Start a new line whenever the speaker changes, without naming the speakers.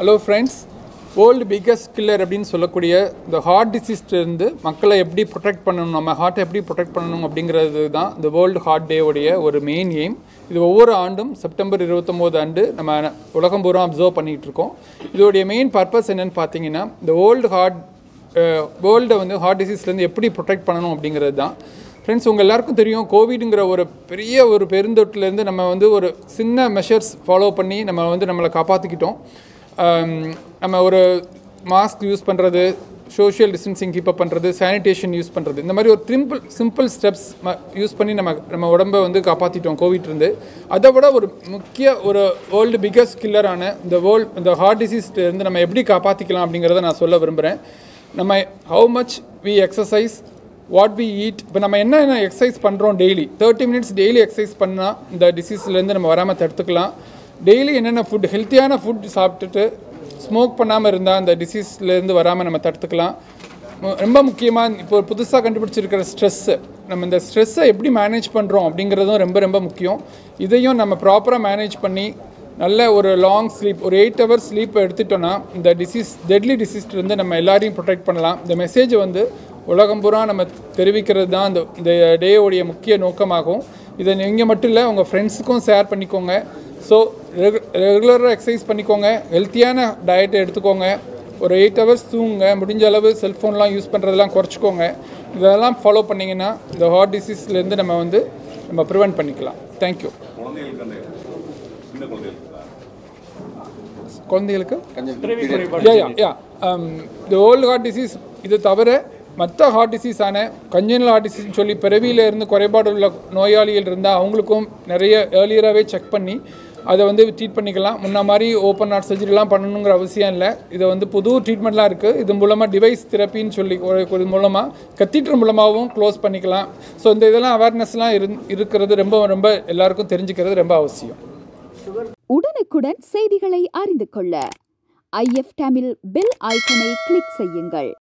hello friends world biggest killer அப்படின்னு சொல்லக்கூடிய இந்த ஹார்ட் டிசீஸ்லேருந்து மக்களை எப்படி ப்ரொடெக்ட் பண்ணணும் நம்ம ஹார்ட்டை எப்படி ப்ரொடெக்ட் பண்ணணும் அப்படிங்கிறது தான் இந்த வேர்ல்டு ஹார்ட் டேவுடைய ஒரு மெயின் எய்ம் இது ஒவ்வொரு ஆண்டும் செப்டம்பர் இருபத்தொம்போது ஆண்டு நம்ம உலகம் பூரா அப்சர்வ் பண்ணிகிட்டு இருக்கோம் இதோடைய மெயின் பர்பஸ் என்னன்னு பார்த்தீங்கன்னா இந்த வேர்ல்டு ஹார்ட் வேர்ல்டை வந்து ஹார்ட் டிசீஸ்லேருந்து எப்படி ப்ரொடெக்ட் பண்ணணும் அப்படிங்கிறது தான் ஃப்ரெண்ட்ஸ் உங்கள் எல்லாருக்கும் தெரியும் கோவிடுங்கிற ஒரு பெரிய ஒரு பெருந்தொற்றுலேருந்து நம்ம வந்து ஒரு சின்ன மெஷர்ஸ் ஃபாலோ பண்ணி நம்ம வந்து நம்மளை காப்பாற்றிக்கிட்டோம் ஆம், நம்ம ஒரு மாஸ்க் யூஸ் பண்ணுறது சோஷியல் டிஸ்டன்சிங் கீப் அப் பண்ணுறது சானிடேஷன் யூஸ் பண்ணுறது இந்த மாதிரி ஒரு சிம்பிள் சிம்பிள் ஸ்டெப்ஸ் யூஸ் பண்ணி நம்ம நம்ம உடம்பை வந்து காப்பாற்றிட்டோம் கோவிட் இருந்து அதை விட ஒரு முக்கிய ஒரு வேர்ல்டு பிக்கஸ்ட் கில்லரான இந்த வேர்ல்ட் இந்த ஹார்ட் டிசீஸ்லேருந்து நம்ம எப்படி காப்பாற்றிக்கலாம் அப்படிங்கிறத நான் சொல்ல விரும்புகிறேன் நம்ம how much we exercise what we eat இப்போ நம்ம என்ன என்ன எக்ஸசைஸ் பண்ணுறோம் daily thirty minutes daily exercise பண்ணால் இந்த டிசீஸ்லேருந்து நம்ம வராமல் தடுத்துக்கலாம் டெய்லி என்னென்ன ஃபுட் ஹெல்த்தியான ஃபுட் சாப்பிட்டுட்டு ஸ்மோக் பண்ணாமல் இருந்தால் அந்த டிசீஸ்லேருந்து வராமல் நம்ம தடுத்துக்கலாம் மு- ரொம்ப முக்கியமாக இப்போ புதுசாக கண்டுபிடிச்சிருக்கிற ஸ்ட்ரெஸ்ஸு நம்ம இந்த ஸ்ட்ரெஸ்ஸை எப்படி மேனேஜ் பண்ணுறோம் அப்படிங்கிறதும் ரொம்ப ரொம்ப முக்கியம் இதையும் நம்ம ப்ராப்பராக மேனேஜ் பண்ணி நல்ல ஒரு லாங் ஸ்லீப் ஒரு எயிட் ஹவர்ஸ் ஸ்லீப் எடுத்துட்டோன்னா இந்த டிசீஸ் டெட்லி டிசீஸ்லேருந்து நம்ம எல்லாரையும் ப்ரொடெக்ட் பண்ணலாம் இந்த மெசேஜ் வந்து உலகம் பூரா நம்ம தெரிவிக்கிறது தான் இந்த இந்த டேயோடைய முக்கிய நோக்கமாகும் இதை நீங்கள் மட்டும் இல்லை உங்கள் ஃப்ரெண்ட்ஸுக்கும் ஷேர் பண்ணிக்கோங்க ஸோ ரெகுலராக எக்ஸசைஸ் பண்ணிக்கோங்க ஹெல்த்தியான டயட்டை எடுத்துக்கோங்க ஒரு எயிட் ஹவர்ஸ் தூங்குங்க முடிஞ்ச அளவு செல்ஃபோன்லாம் யூஸ் பண்ணுறதெல்லாம் குறைச்சிக்கோங்க இதெல்லாம் ஃபாலோ பண்ணிங்கன்னா இந்த ஹார்ட் டிசீஸ்லேருந்து நம்ம வந்து நம்ம ப்ரிவென்ட் பண்ணிக்கலாம் தேங்க்யூ
குழந்தைகளுக்கு அந்த சின்ன குழந்தைகளுக்கு
குழந்தைகளுக்கு யா யா யா இந்த ஓல்டு ஹார்ட் டிசீஸ் இது தவிர மற்ற ஹார்ட் டிசீஸான கஞ்சனல் ஹார்ட் டிசீஸ்னு சொல்லி பிறவியில இருந்து குறைபாடு உள்ள நோயாளிகள் இருந்தால் அவங்களுக்கும் நிறைய ஏர்லியராகவே செக் பண்ணி அதை வந்து ட்ரீட் பண்ணிக்கலாம் முன்ன மாதிரி ஓப்பன் ஹார்ட் சர்ஜரிலாம் பண்ணணுங்கிற அவசியம் இல்லை இதை வந்து புது ட்ரீட்மெண்ட்லாம் இருக்குது இது மூலமாக டிவைஸ் தெரப்பின்னு சொல்லி ஒரு ஒரு மூலமாக கத்தீட்டர் மூலமாகவும் க்ளோஸ் பண்ணிக்கலாம் ஸோ இந்த இதெல்லாம் அவேர்னஸ்லாம் இரு இருக்கிறது ரொம்ப ரொம்ப எல்லாருக்கும் தெரிஞ்சுக்கிறது ரொம்ப அவசியம்
உடனுக்குடன் செய்திகளை அறிந்து கொள்ள ஐஎஃப் தமிழ் பெல் ஐக்கனை கிளிக் செய்யுங்கள்